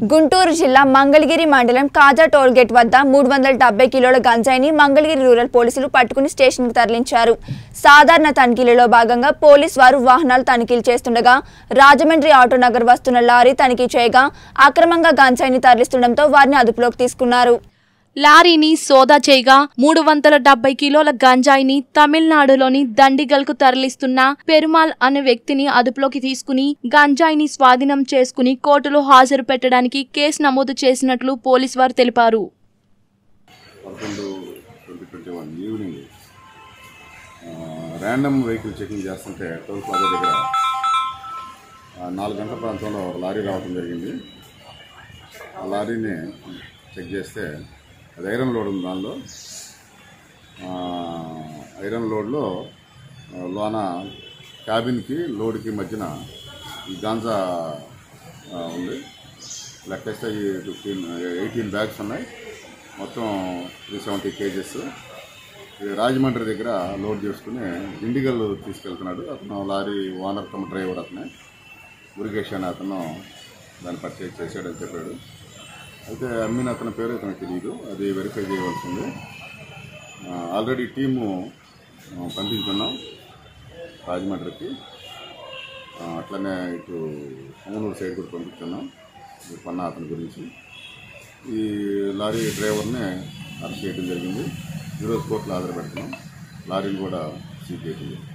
గుంటూరు జిల్లా మంగళగిరి మండలం కాజా టోల్గేట్ వద్ద మూడు వందల డెబ్బై కిలోల గంజాయిని మంగళగిరి రూరల్ పోలీసులు పట్టుకుని స్టేషన్కు తరలించారు సాధారణ తనిఖీలలో భాగంగా పోలీస్ వారు వాహనాలు తనిఖీలు చేస్తుండగా రాజమండ్రి ఆటో నగర్ వస్తున్న లారీ తనిఖీ చేయగా అక్రమంగా గంజాయిని తరలిస్తుండటంతో వారిని అదుపులోకి తీసుకున్నారు లారీని సోదా చేయగా మూడు వందల డెబ్బై కిలోల గంజాయిని తమిళనాడులోని దండిగల్కు తరలిస్తున్న పెరుమాల్ అనే వ్యక్తిని అదుపులోకి తీసుకుని గంజాయిని స్వాధీనం చేసుకుని కోర్టులో హాజరు పెట్టడానికి కేసు నమోదు చేసినట్లు పోలీసు వారు తెలిపారు పదకొండు twenty twenty one evening random vehicle checking చేస్తుంటే టోల్ ప్లాజా దగ్గర ఆ, నాలుగు గంటల ప్రాంతంలో ఒక లారీ రావడం జరిగింది ఆ లారీని చెక్ చేస్తే అది ఐరన్ లోడ్ ఉంది దానిలో ఆ, ఐరన్ లోడ్లో ఆ, లోన క్యాబిన్కి లోడ్కి మధ్యన ఈ గాంజా ఆ, ఉంది లెక్కేస్తే ఈ ఫిఫ్టీన్ ఎయిటీన్ బ్యాగ్స్ ఉన్నాయి మొత్తం త్రీ సెవెంటీ కేజెస్ ఇది రాజమండ్రి దగ్గర లోడ్ చేసుకుని ఇండిగల్ తీసుకెళ్తున్నాడు అతను లారీ ఓనర్ తమ డ్రైవర్ అతనే మురుగేష్ అనే అతను దాన్ని పర్చేజ్ చేశాడని చెప్పాడు అయితే అమ్మిన అతని పేరు ఇతనికి తెలియదు అది వెరిఫై చేయవలసి ఉంది ఆల్రెడీ టీము ఆ, పంపించున్నాం రాజమండ్రికి ఆ, అట్లనే ఇటు అమనూరు సైడ్ కూడా పంపించున్నాం ఈ పన్నా అతని గురించి ఈ లారీ డ్రైవర్ని అరెస్ట్ చేయడం జరిగింది ఈరోజు కోర్టులో హాజరు పెడుతున్నాం లారీని కూడా సీజ్ చేయడం జరిగింది